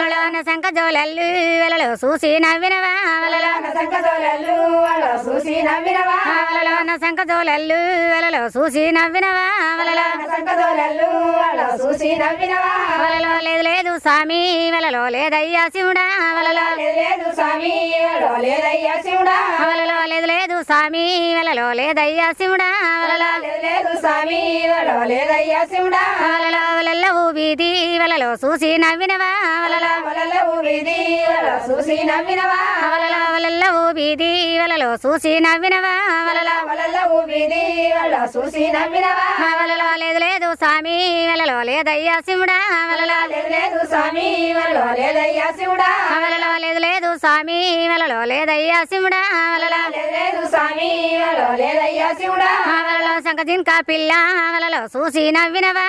వలలోన శంఖ జోలల్లు వలలో చూసి నవ్వినవా వలలో సంకజోలల్లు వాళ్ళ చూసి నవ్వినవా వలలోన శంఖ జోలల్లు వలలో చూసి నవ్వినవా వలలో సంకజోలల్లు వాళ్ళ చూసి నవ్వినవా వలలో లేదు లేదు స్వామి వలలో లేదయ్యా శివుడా వలలో లేదు లేదు స్వామి వాళ్ళ లేదయ్యా శివుడా వలలో లేదు లేదు స్వామి వలలో లేదయ్యా శివుడా వలలో లేదు లేదు స్వామి వాళ్ళ లేదయ్యా శివుడా వలలో వలల్లవు వీధి వలలో చూసి నవ్వినవా వలలో వలలో వీధి వాళ్ళ చూసి నవ్వినవా వలలో వలల్లవు వీధి వలలో చూసి నవ్వినవా వలలో వలలో వీధి వాళ్ళ చూసి నవ్వినవా వలలో లేదు లేదు స్వామి వలలో లేదయ్యా శివుడా వలలో లేదు లేదు స్వామి వాళ్ళ లేదయ్యా శివుడా వలలో లేదు లేదు స్వామి వలలో లేదయ్యా శివుడా వలలో లేదు లేదు స్వామి వాళ్ళ లేదయ్యా శివుడా వలలో శంఖ జింక పిల్ల వలలో చూసి నవ్వినవా